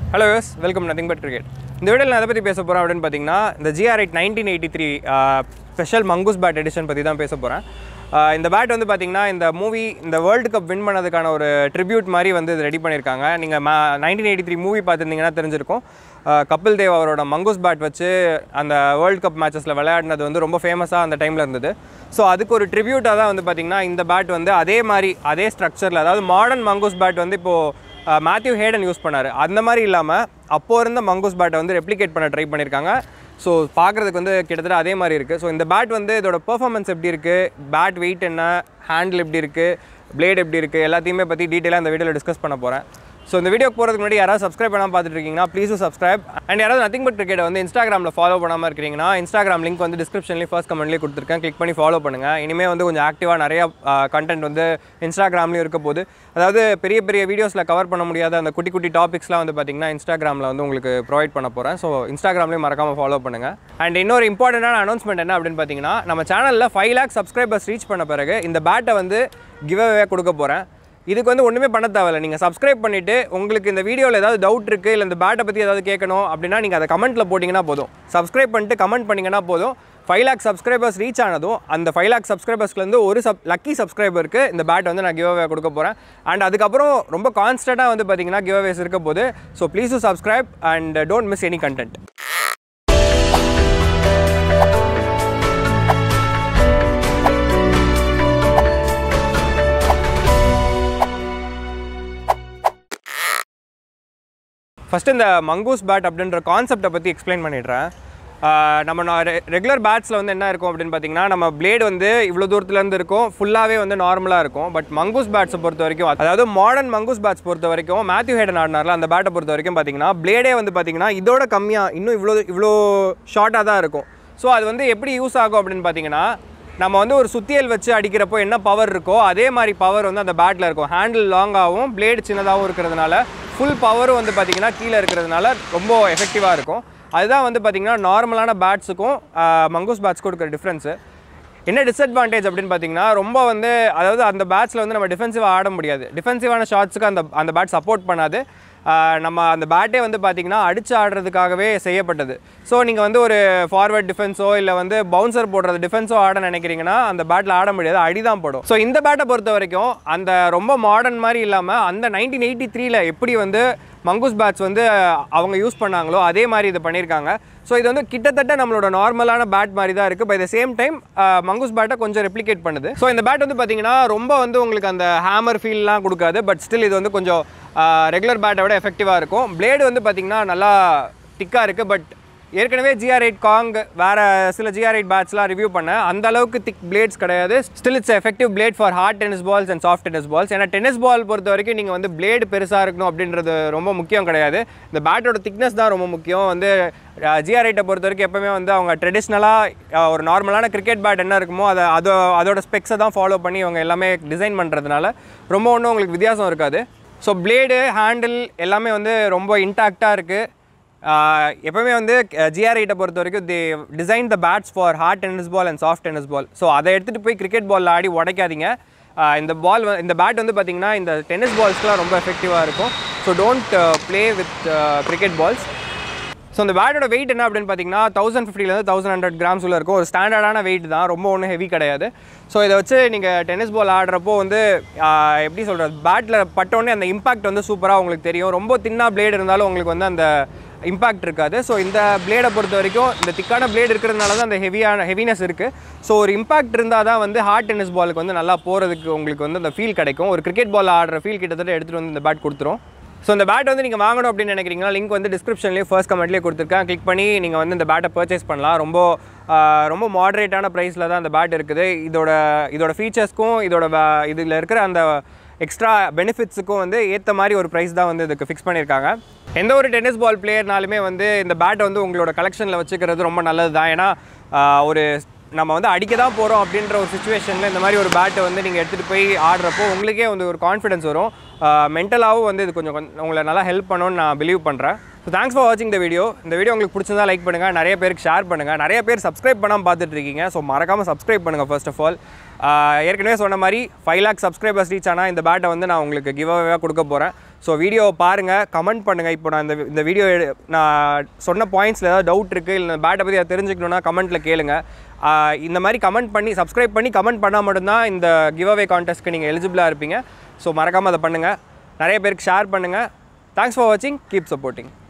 hello யூஸ் welcome nothing but cricket இந்த வீடியோவில் நான் எதை பற்றி பேச போகிறேன் அப்படின்னு பார்த்தீங்கன்னா இந்த GR eight nineteen eighty three special mongoose bat edition பற்றி தான் பேச போகிறேன் இந்த பேட் வந்து பார்த்தீங்கன்னா இந்த மூவி இந்த வேர்ல்டு கப் வின் பண்ணதுக்கான ஒரு ட்ரிபியூட் மாதிரி வந்து இது ரெடி பண்ணியிருக்காங்க நீங்கள் நைன்டீன் எயிட்டி த்ரீ மூவி பார்த்துருந்தீங்கன்னா தெரிஞ்சிருக்கும் ஆஹ் கபில் தேவ் அவரோட மங்கூஸ் பேட் வச்சு அந்த வேர்ல்டு கப் மேட்சஸில் விளையாடினது வந்து ரொம்ப ஃபேமஸாக அந்த டைமில் இருந்தது ஸோ அதுக்கு ஒரு ட்ரிபியூட்டாக தான் வந்து பார்த்திங்கன்னா இந்த பேட் வந்து அதே மாதிரி அதே ஸ்ட்ரக்சரில் அதாவது மாடர்ன் மங்கூஸ் பேட் வந்து இப்போது மேத்யூ ஹேடன் யூஸ் பண்ணார் அந்த மாதிரி இல்லாமல் அப்போ இருந்த மங்கூஸ் பேட்டை வந்து ரெப்ளிகேட் பண்ண ட்ரை பண்ணியிருக்காங்க ஸோ பார்க்குறதுக்கு வந்து கிட்டத்தட்ட அதே மாதிரி இருக்குது ஸோ இந்த பேட் வந்து இதோட பெர்ஃபார்மன்ஸ் எப்படி இருக்குது பேட் வெயிட் என்ன ஹேண்டில் எப்படி இருக்குது பிளேட் எப்படி இருக்குது எல்லாத்தையுமே பற்றி டீட்டெயிலாக இந்த வீடியோவில் டிஸ்கஸ் பண்ண போகிறேன் ஸோ இந்த வீடியோக்கு போகிறதுக்கு முன்னாடி யாராவது சப்ஸ்கிரைப் பண்ணாமல் பார்த்துட்டு இருக்கீங்கன்னா ப்ளீஸ் சப்ஸ்கிரைப் அண்ட் யாராவது நத்திங் பட் கிரிக்கெட் வந்து இன்ஸ்டாகிராமில் ஃபாலோ பண்ணாமல் இருக்கிறீங்கன்னா இன்ஸ்டாகிராம் லிங்க் வந்து டிஸ்கிரிப்ஷன்லேயும் ஃபர்ஸ்ட் கமெண்ட்லேயே கொடுத்துருக்கேன் கிளிக் பண்ணி ஃபாலோ பண்ணுங்கள் இனிமேல் வந்து கொஞ்சம் ஆக்டிவாக நிறையா கண்டென்ட் வந்து இன்ஸ்டாகிராம்லேயும் இருக்க போது அதாவது பெரிய பெரிய வீடியோஸில் கவர் பண்ண முடியாத அந்த குட்டி குட்டி டாபிக்ஸ்லாம் வந்து பார்த்திங்கன்னா இன்ஸ்டாகிராமில் வந்து உங்களுக்கு ப்ரொவைட் பண்ண போகிறேன் ஸோ இன்ஸ்டாகிராம்லேயும் மறக்காமல் ஃபாலோ பண்ணுங்கள் அண்ட் இன்னொரு இம்பார்ட்டண்டான அனௌன்ஸ்மெண்ட் என்ன அப்படின்னு பார்த்தீங்கன்னா நம்ம சேனலில் ஃபைவ் லேக் சப்ஸ்கிரைபர்ஸ் ரீச் பண்ண பிறகு இந்த பேட்டை வந்து கிவ் அவே கொடுக்க போகிறேன் இதுக்கு வந்து ஒன்றுமே பண்ண தேவையில்ல நீங்கள் சப்ஸ்கிரைப் பண்ணிவிட்டு உங்களுக்கு இந்த வீடியோவில் ஏதாவது டவுட் இருக்குது இல்லை இந்த பேட்டை பற்றி ஏதாவது கேட்கணும் அப்படின்னா நீங்கள் அதை கமெண்ட்டில் போட்டிங்கன்னா போதும் சப்ஸ்கிரைப் பண்ணிட்டு கமெண்ட் பண்ணிங்கன்னா போதும் ஃபைவ் லேக் சப்ஸ்கிரைபர்ஸ் ரீச் ஆனதும் அந்த ஃபைவ் லேக் சப்ஸ்கிரைபர்ஸ்லேருந்து ஒரு சப் லக்கி சப்ஸ்கிரைபருக்கு இந்த பேட் வந்து நான் கிவ் அவே கொடுக்க போகிறேன் அண்ட் அதுக்கப்புறம் ரொம்ப கான்ஸ்டண்ட்டாக வந்து பார்த்தீங்கன்னா கிவ் அவேஸ் இருக்க போது so please to subscribe and don't miss any content first இந்த மங்கூஸ் பேட் அப்படின்ற கான்செப்டை பற்றி எக்ஸ்பிளைன் பண்ணிடுறேன் ஆஹ் நம்ம நான் ரெகுலர் பேட்ஸில் வந்து என்ன இருக்கும் அப்படின்னு பார்த்தீங்கன்னா நம்ம பிளேடு வந்து இவ்வளோ தூரத்துலேருந்து இருக்கும் ஃபுல்லாகவே வந்து நார்மலாக இருக்கும் பட் மங்கூஸ் பேட்ஸை பொறுத்த வரைக்கும் அதாவது மாடர்ன் மங்கூஸ் பேட்ஸ் பொறுத்த வரைக்கும் மேத்யூ ஹேடன் ஆடினார்ல அந்த பேட்டை பொறுத்த வரைக்கும் பார்த்தீங்கன்னா பிளேடே வந்து பார்த்தீங்கன்னா இதோட கம்மியாக இன்னும் இவ்வளோ இவ்வளோ ஷார்ட்டாக தான் இருக்கும் ஸோ அது வந்து எப்படி யூஸ் ஆகும் அப்படின்னு பார்த்தீங்கன்னா நம்ம வந்து ஒரு சுத்தியல் வச்சு அடிக்கிறப்போ என்ன பவர் இருக்கோ அதே மாதிரி பவர் வந்து அந்த பேட்டில் இருக்கும் ஹேண்டில் லாங்காகவும் பிளேடு சின்னதாகவும் இருக்கிறதுனால ஃபுல் பவரும் வந்து பார்த்திங்கன்னா கீழே இருக்கிறதுனால ரொம்ப எஃபெக்டிவாக இருக்கும் அதுதான் வந்து பார்த்திங்கன்னா நார்மலான பேட்ஸுக்கும் மங்கூஸ் பேட்ஸ்க்கும் இருக்கிற டிஃப்ரென்ஸு என்ன டிஸ்அட்வான்டேஜ் அப்படின்னு பார்த்தீங்கன்னா ரொம்ப வந்து அதாவது அந்த பேட்ஸில் வந்து நம்ம டிஃபென்சிவாக ஆட முடியாது டிஃபென்சிவான ஷாட்ஸுக்கு அந்த அந்த பேட் சப்போர்ட் பண்ணாது ஆஹ் நம்ம அந்த பேட்டே வந்து பார்த்தீங்கன்னா அடிச்சு ஆடுறதுக்காகவே செய்யப்பட்டது ஸோ நீங்கள் வந்து ஒரு ஃபார்வர்ட் டிஃபென்ஸோ இல்லை வந்து பவுன்சர் போடுறது டிஃபென்ஸோ ஆட நினைக்கிறீங்கன்னா அந்த பேட்டில் ஆட முடியாது அடி தான் போடும் ஸோ இந்த பேட்டை பொறுத்த வரைக்கும் அந்த ரொம்ப மாடர்ன் மாதிரி இல்லாமல் அந்த நைன்டீன் எயிட்டி த்ரீல எப்படி வந்து மங்கூஸ் பேட்ஸ் வந்து அவங்க யூஸ் பண்ணாங்களோ அதே மாதிரி இது பண்ணியிருக்காங்க ஸோ இது வந்து கிட்டத்தட்ட நம்மளோட நார்மலான பேட் மாதிரி தான் இருக்குது by the same time mongoose பேட்டை கொஞ்சம் ரெப்ளிகேட் பண்ணுது ஸோ இந்த பேட் வந்து பார்த்தீங்கன்னா ரொம்ப வந்து உங்களுக்கு அந்த ஹேமர் ஃபீல்லாம் கொடுக்காது பட் ஸ்டில் இது வந்து கொஞ்சம் ரெகுலர் பேட்டை விட எஃபெக்டிவாக இருக்கும் பிளேடு வந்து பார்த்தீங்கன்னா நல்லா திக்காக இருக்குது பட் ஏற்கனவே ஜிஆர் எயிட் காங் வேறு சில ஜிஆர் எயிட் பேட்ஸ்லாம் ரிவ்யூ பண்ணேன் அந்த அளவுக்கு திக் பிளேட்ஸ் கிடையாது still it's effective blade for hard tennis balls and soft tennis balls ஏன்னா டென்னிஸ் பால் பொறுத்த வரைக்கும் நீங்கள் வந்து பிளேடு பெருசாக இருக்கணும் அப்படின்றது ரொம்ப முக்கியம் கிடையாது இந்த பேட்டோட திக்னஸ் தான் ரொம்ப முக்கியம் வந்து ஜிஆர் எயிட்டை பொறுத்த வரைக்கும் எப்பவுமே வந்து அவங்க ட்ரெடிஷ்னலாக ஒரு நார்மலான கிரிக்கெட் பேட் என்ன இருக்குமோ அதை அதோ அதோட ஸ்பெக்ஸை தான் ஃபாலோ பண்ணி அவங்க எல்லாமே டிசைன் பண்ணுறதுனால ரொம்ப ஒன்றும் உங்களுக்கு வித்தியாசம் இருக்காது ஸோ பிளேடு ஹேண்டில் எல்லாமே வந்து ரொம்ப இன்டாக்டாக இருக்குது ஆஹ் எப்பவுமே வந்து ஜிஆர் எயிட்டை பொறுத்த வரைக்கும் the design the bats for hard tennis ball and soft tennis ball so அதை எடுத்துகிட்டு போய் கிரிக்கெட் பால் ஆடி உடைக்காதீங்க ஆஹ் இந்த பால் இந்த பேட் வந்து பார்த்தீங்கன்னா இந்த டென்னிஸ் பால்ஸ்க்குலாம் ரொம்ப எஃபெக்டிவாக இருக்கும் so don't play with cricket balls so இந்த பேட்டோட வெயிட் என்ன அப்படின்னு பார்த்தீங்கன்னா தௌசண்ட் ஃபிஃப்டிலேருந்து தௌசண்ட் ஹண்ட்ரட் கிராம்ஸ் உள்ள இருக்கும் ஒரு ஸ்டாண்டர்டான வெயிட் தான் ரொம்ப ஒன்றும் ஹெவி கிடையாது ஸோ இதை வச்சு நீங்கள் டென்னிஸ் பால் ஆடுறப்போ வந்து ஆஹ் எப்படி சொல்கிறது பேட்டில் பட்டோடனே அந்த இம்பாக்ட் வந்து சூப்பராக உங்களுக்கு தெரியும் ரொம்ப தின்னாக பிளேடு இருந்தாலும் உங்களுக்கு வந்து அந்த இம்பாக்ட் இருக்காது ஸோ இந்த பிளேடை பொறுத்த வரைக்கும் இந்த திக்கான பிளேட் இருக்கிறதுனால தான் அந்த ஹெவியான ஹெவினஸ் இருக்குது ஸோ ஒரு இம்பாக்ட் இருந்தால் தான் வந்து ஹார்ட் டென்னிஸ் பாலுக்கு வந்து நல்லா போகிறதுக்கு உங்களுக்கு வந்து அந்த ஃபீல் கிடைக்கும் ஒரு கிரிக்கெட் பால் ஆடுற ஃபீல் கிட்டத்தட்ட எடுத்துகிட்டு வந்து இந்த பேட் கொடுத்துரும் ஸோ இந்த பேட் வந்து நீங்கள் வாங்கணும் அப்படின்னு நினைக்கிறீங்கன்னா லிங்க் வந்து டிஸ்கிரிப்ஷன்லேயே ஃபர்ஸ்ட் கமெண்ட்லேயே கொடுத்துருக்கேன் கிளிக் பண்ணி நீங்கள் வந்து இந்த பேட்டை பர்ச்சேஸ் பண்ணலாம் ரொம்ப ஆஹ், ரொம்ப மாடரேட்டான ப்ரைஸில் தான் இந்த பேட் இருக்குது இதோட இதோட ஃபீச்சர்ஸ்க்கும் இதோட இதில் இருக்கிற அந்த எக்ஸ்ட்ரா பெனிஃபிட்ஸுக்கும் வந்து ஏற்ற மாதிரி ஒரு ப்ரைஸ் தான் வந்து இதுக்கு ஃபிக்ஸ் பண்ணியிருக்காங்க எந்த ஒரு டென்னிஸ் பால் பிளேயர்னாலுமே வந்து இந்த பேட்டை வந்து உங்களோட கலெக்ஷனில் வச்சுக்கிறது ரொம்ப நல்லது தான் ஏன்னா ஆஹ், ஒரு நம்ம வந்து அடிக்க தான் போகிறோம் அப்படின்ற ஒரு சுச்சுவேஷனில் இந்த மாதிரி ஒரு பேட்டை வந்து நீங்கள் எடுத்துகிட்டு போய் ஆடுறப்போ உங்களுக்கே வந்து ஒரு கான்ஃபிடன்ஸ் வரும் மென்டலாகவும் வந்து இது கொஞ்சம் கொஞ்சம் உங்களை நல்லா ஹெல்ப் பண்ணும்னு நான் பிலீவ் பண்ணுறேன் ஸோ தேங்க்ஸ் ஃபார் வாட்சிங் த வீடியோ இந்த வீடியோ உங்களுக்கு பிடிச்சிருந்தா லைக் பண்ணுங்கள் நிறைய பேருக்கு ஷேர் பண்ணுங்கள் நிறைய பேர் சப்ஸ்கிரைப் பண்ணாமல் பார்த்துட்டு இருக்கீங்க ஸோ மறக்காமல் சப்ஸ்கிரைப் பண்ணுங்கள் ஃபர்ஸ்ட் ஆஃப் ஆல் ஏற்கனவே சொன்ன மாதிரி ஃபைவ் லேக் சப்ஸ்கிரைபர்ஸ் ரீச் ஆனால் இந்த பேட்டை வந்து நான் உங்களுக்கு கிவ் அவேவாக கொடுக்க போகிறேன் ஸோ வீடியோவை பாருங்கள் கமெண்ட் பண்ணுங்கள் இப்போ நான் இந்த இந்த வீடியோ நான் சொன்ன பாயிண்ட்ஸில் ஏதாவது டவுட் இருக்குது இல்லை இந்த பேட்டை பற்றி அதை தெரிஞ்சுக்கணுன்னா கமெண்ட்டில் கேளுங்க ஆஹ் இந்த மாதிரி கமெண்ட் பண்ணி சப்ஸ்கிரைப் பண்ணி கமெண்ட் பண்ணால் மட்டும்தான் இந்த கிவ் அவே கான்டெஸ்ட்க்கு நீங்கள் எலிஜிபிளாக இருப்பீங்க ஸோ மறக்காமல் அதை பண்ணுங்கள் நிறைய பேருக்கு ஷேர் பண்ணுங்கள் தேங்க்ஸ் ஃபார் வாட்சிங் கீப் சப்போர்ட்டிங்